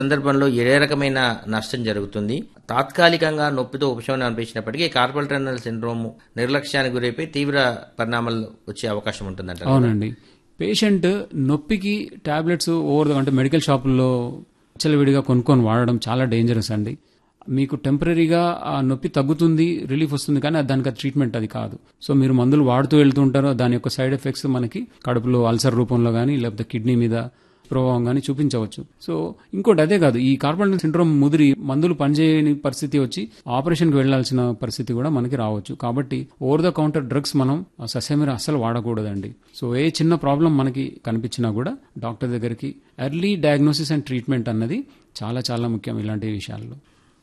సందర్భంలో ఏ రకమైన నష్టం జరుగుతుంది తాత్కాలికంగా నొప్పితో ఉపశమనం అనిపించినప్పటికీ కార్పల్ టన్నల్ సిండ్రోమ్ నిర్లక్ష్యానికి గురైపోయి తీవ్ర పరిణామాలు వచ్చే అవకాశం ఉంటుందంట అవునండి పేషెంట్ నొప్పికి టాబ్లెట్స్ ఓవర్ ద అంటే మెడికల్ షాపుల్లో విడిగా కొనుక్కొని వాడడం చాలా డేంజరస్ అండి మీకు టెంపరీగా ఆ నొప్పి తగ్గుతుంది రిలీఫ్ వస్తుంది కానీ అది దానికి ట్రీట్మెంట్ అది కాదు సో మీరు మందులు వాడుతూ వెళ్తుంటారో దాని యొక్క సైడ్ ఎఫెక్ట్స్ మనకి కడుపులో అల్సర్ రూపంలో కానీ లేకపోతే కిడ్నీ మీద ప్రభావం కానీ చూపించవచ్చు సో ఇంకోటి అదే కాదు ఈ కార్బన్ సిండ్రోమ్ ముదిరి మందులు పనిచేయని పరిస్థితి వచ్చి ఆపరేషన్కి వెళ్లాల్సిన పరిస్థితి కూడా మనకి రావచ్చు కాబట్టి ఓవర్ ద కౌంటర్ డ్రగ్స్ మనం సస్యమీర అస్సలు వాడకూడదండి సో ఏ చిన్న ప్రాబ్లం మనకి కనిపించినా కూడా డాక్టర్ దగ్గరికి ఎర్లీ డయాగ్నోసిస్ అండ్ ట్రీట్మెంట్ అన్నది చాలా చాలా ముఖ్యం ఇలాంటి విషయాల్లో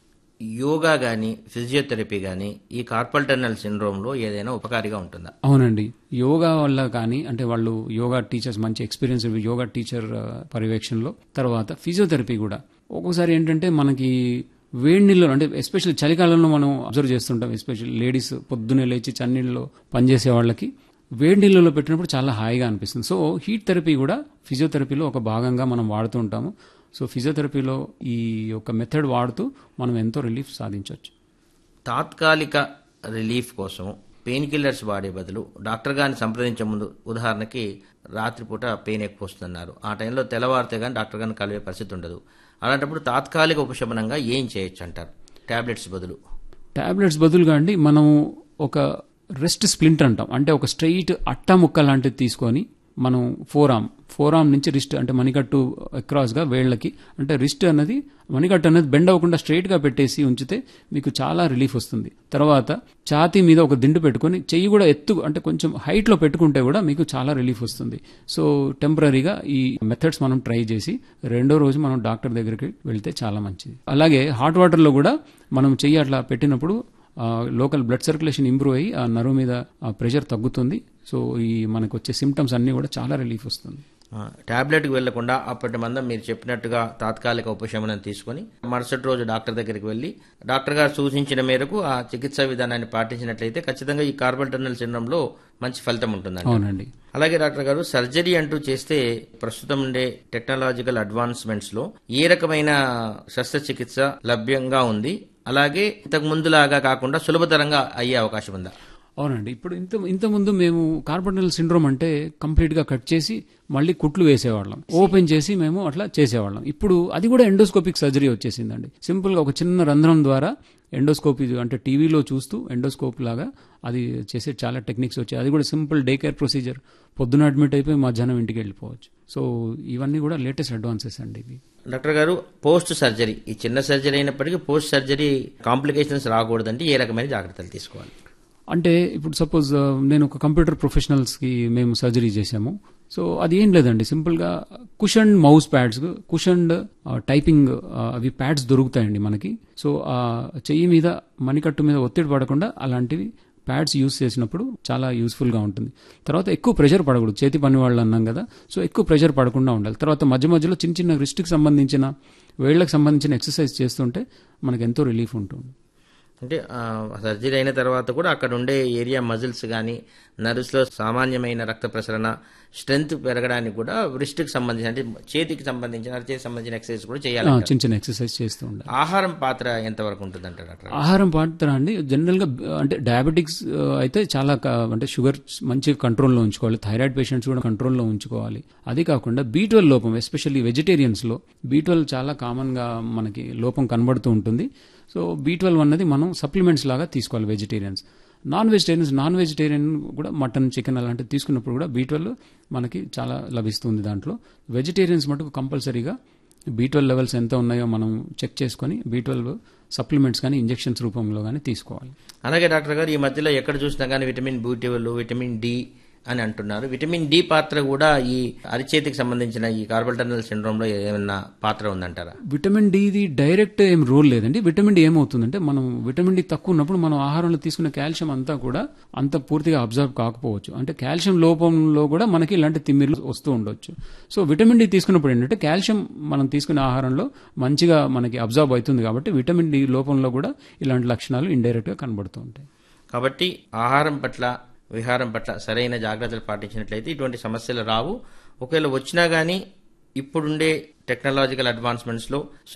యోగా గాని ఫిజియోథెరపీ గాని ఈ కార్పల్ టన్నల్ సిండ్రోమ్లో ఏదైనా ఉపకారిగా ఉంటుందా అవునండి యోగా వల్ల కానీ అంటే వాళ్ళు యోగా టీచర్స్ మంచి ఎక్స్పీరియన్స్ యోగా టీచర్ ఆ, పర్యవేక్షణలో తర్వాత ఫిజియోథెరపీ కూడా ఒక్కోసారి ఏంటంటే మనకి వేడి నీళ్ళు అంటే ఎస్పెషల్లీ చలికాలంలో మనం అబ్జర్వ్ చేస్తుంటాం ఎస్పెషల్లీ లేడీస్ పొద్దున్నే లేచి చన్నీళ్ళలో పనిచేసే వాళ్ళకి వేడి నీళ్ళలో పెట్టినప్పుడు చాలా హాయిగా అనిపిస్తుంది సో హీట్ థెరపీ కూడా ఫిజియోథెరపీలో ఒక భాగంగా మనం వాడుతూ ఉంటాము సో ఫిజియోథెరపీలో ఈ యొక్క మెథడ్ వాడుతూ మనం ఎంతో రిలీఫ్ సాధించవచ్చు తాత్కాలిక రిలీఫ్ కోసం పెయిన్ కిల్లర్స్ వాడే బదులు డాక్టర్ గారిని సంప్రదించే ముందు ఉదాహరణకి రాత్రిపూట పెయిన్ ఎక్కువ వస్తున్నారు ఆ టైంలో తెల్లవారితే కానీ డాక్టర్ గారిని కలిగే పరిస్థితి ఉండదు అలాంటప్పుడు తాత్కాలిక ఉపశమనంగా ఏం చేయొచ్చు అంటారు టాబ్లెట్స్ బదులు టాబ్లెట్స్ బదులుగా అండి మనం ఒక రెస్ట్ స్ప్లింట్ అంటాం అంటే ఒక స్ట్రెయిట్ అట్ట ముక్క లాంటిది తీసుకొని మనం ఫోరామ్ ఫోరామ్ నుంచి రిస్ట్ అంటే మణికట్టు అక్రాస్ గా వేళ్ళకి అంటే రిస్ట్ అన్నది మణికట్టు అనేది బెండ్ అవ్వకుండా స్ట్రైట్ గా పెట్టేసి ఉంచితే మీకు చాలా రిలీఫ్ వస్తుంది తర్వాత ఛాతీ మీద ఒక దిండు పెట్టుకొని చెయ్యి కూడా ఎత్తు అంటే కొంచెం హైట్ లో పెట్టుకుంటే కూడా మీకు చాలా రిలీఫ్ వస్తుంది సో టెంపరీగా ఈ మెథడ్స్ మనం ట్రై చేసి రెండో రోజు మనం డాక్టర్ దగ్గరికి వెళ్తే చాలా మంచిది అలాగే హాట్ వాటర్ లో కూడా మనం చెయ్యి అట్లా పెట్టినప్పుడు లోకల్ బ్లడ్ సర్క్యులేషన్ ఇంప్రూవ్ అయ్యి ఆ నరువు మీద ప్రెషర్ తగ్గుతుంది సో ఈ మనకు వచ్చే సిమ్టమ్స్ అన్ని కూడా చాలా రిలీఫ్ వస్తుంది ఆ, టాబ్లెట్కి వెళ్లకుండా అప్పటి మందం మీరు చెప్పినట్టుగా తాత్కాలిక ఉపశమనం తీసుకొని మరుసటి రోజు డాక్టర్ దగ్గరికి వెళ్ళి డాక్టర్ గారు సూచించిన మేరకు ఆ చికిత్సా విధానాన్ని పాటించినట్లయితే ఖచ్చితంగా ఈ కార్బల్ టన్నల్ సిండ్రోమ్లో మంచి ఫలితం ఉంటుందండి అవునండి అలాగే డాక్టర్ గారు సర్జరీ అంటూ చేస్తే ప్రస్తుతం ఉండే టెక్నాలజికల్ అడ్వాన్స్మెంట్స్ లో ఏ రకమైన శస్త్రచికిత్స లభ్యంగా ఉంది అలాగే ఇంతకు ముందులాగా కాకుండా సులభతరంగా అయ్యే అవకాశం ఉందా అవునండి ఇప్పుడు ఇంత ఇంత ముందు మేము కార్బోనల్ సిండ్రోమ్ అంటే కంప్లీట్ గా కట్ చేసి మళ్ళీ కుట్లు వేసేవాళ్ళం ఓపెన్ చేసి మేము అట్లా చేసేవాళ్ళం ఇప్పుడు అది కూడా ఎండోస్కోపిక్ సర్జరీ వచ్చేసిందండి సింపుల్ గా ఒక చిన్న రంధ్రం ద్వారా ఎండోస్కోపీ అంటే టీవీలో చూస్తూ ఎండోస్కోప్ లాగా అది చేసే చాలా టెక్నిక్స్ వచ్చాయి అది కూడా సింపుల్ డే కేర్ ప్రొసీజర్ పొద్దున అడ్మిట్ అయిపోయి మధ్యాహ్నం ఇంటికి వెళ్ళిపోవచ్చు సో ఇవన్నీ కూడా లేటెస్ట్ అడ్వాన్సెస్ అండి ఇవి డాక్టర్ గారు పోస్ట్ సర్జరీ ఈ చిన్న సర్జరీ అయినప్పటికీ పోస్ట్ సర్జరీ కాంప్లికేషన్స్ రాకూడదంటే ఏ రకమైన జాగ్రత్తలు తీసుకోవాలి అంటే ఇప్పుడు సపోజ్ నేను ఒక కంప్యూటర్ ప్రొఫెషనల్స్కి మేము సర్జరీ చేశాము సో అది ఏం లేదండి సింపుల్గా cushion mouse pads cushion typing అవి ప్యాడ్స్ దొరుకుతాయండి మనకి సో ఆ చెయ్యి మీద మణికట్టు మీద ఒత్తిడి పడకుండా అలాంటివి ప్యాడ్స్ యూస్ చేసినప్పుడు చాలా యూస్ఫుల్గా ఉంటుంది తర్వాత ఎక్కువ ప్రెషర్ పడకూడదు చేతి పని వాళ్ళు అన్నాం కదా సో ఎక్కువ ప్రెషర్ పడకుండా ఉండాలి తర్వాత మధ్య మధ్యలో చిన్న చిన్న రిస్ట్కి సంబంధించిన వేళ్లకు సంబంధించిన ఎక్సర్సైజ్ చేస్తుంటే మనకు ఎంతో రిలీఫ్ ఉంటుంది అంటే ఆ, సర్జరీ అయిన తర్వాత కూడా అక్కడ ఉండే ఏరియా మజిల్స్ కానీ నర్వ్స్లో సామాన్యమైన రక్త ప్రసరణ స్ట్రెంగ్త్ పెరగడానికి కూడా రిస్ట్కి సంబంధించిన అంటే చేతికి సంబంధించిన అరచేతికి సంబంధించిన ఎక్సర్సైజ్ కూడా ఆ, చేయాలి చిన్న చిన్న ఎక్సర్సైజ్ చేస్తూ ఉండాలి ఆహారం పాత్ర ఎంతవరకు ఉంటుందంట డాక్టర్ ఆహారం పాత్ర అండి జనరల్ గా అంటే డయాబెటిక్స్ ఆ, అయితే చాలా క- అంటే షుగర్ మంచిగా కంట్రోల్లో ఉంచుకోవాలి థైరాయిడ్ పేషెంట్స్ కూడా కంట్రోల్లో ఉంచుకోవాలి అది కాకుండా బీ లోపం ఎస్పెషల్లీ వెజిటేరియన్స్ లో బీ చాలా కామన్ గా మనకి లోపం కనబడుతూ ఉంటుంది సో బీ అన్నది మనం సప్లిమెంట్స్ లాగా తీసుకోవాలి vegetarians non vegetarians non vegetarian కూడా మటన్ చికెన్ అలాంటివి తీసుకున్నప్పుడు కూడా బీ మనకి చాలా లభిస్తుంది దాంట్లో వెజిటేరియన్స్ మటుకు కంపల్సరీగా బీ లెవెల్స్ ఎంత ఉన్నాయో మనం చెక్ చేసుకొని బీ సప్లిమెంట్స్ కానీ ఇంజెక్షన్స్ రూపంలో కానీ తీసుకోవాలి అలాగే డాక్టర్ గారు ఈ మధ్యలో ఎక్కడ చూసినా కానీ vitamin B twelve vitamin D అని అంటున్నారు విటమిన్ డి పాత్ర కూడా ఈ అరిచేతికి సంబంధించిన ఈ కార్బల్ టన్నల్ సిండ్రోమ్ లో ఏమైనా పాత్ర ఉందంటారా విటమిన్ డిది డైరెక్ట్ ఏం రోల్ లేదండి విటమిన్ డి ఏమవుతుందంటే మనం విటమిన్ డి తక్కువ ఉన్నప్పుడు మనం ఆహారంలో తీసుకునే కాల్షియం అంతా కూడా అంత పూర్తిగా అబ్జర్వ్ కాకపోవచ్చు అంటే కాల్షియం లోపంలో కూడా మనకి ఇలాంటి తిమ్మిర్లు వస్తూ ఉండొచ్చు సో విటమిన్ డి తీసుకున్నప్పుడు ఏంటంటే కాల్షియం మనం తీసుకునే ఆహారంలో మంచిగా మనకి అబ్జర్వ్ అవుతుంది కాబట్టి విటమిన్ డి లోపంలో కూడా ఇలాంటి లక్షణాలు ఇండైరెక్ట్ గా కనబడుతూ ఉంటాయి కాబట్టి ఆహారం పట్ల విహారం పట్ల సరైన జాగ్రత్తలు పాటించినట్లయితే ఇటువంటి సమస్యలు రావు ఒకవేళ వచ్చినా కానీ ఇప్పుడుండే టెక్నాలజికల్ అడ్వాన్స్మెంట్స్లో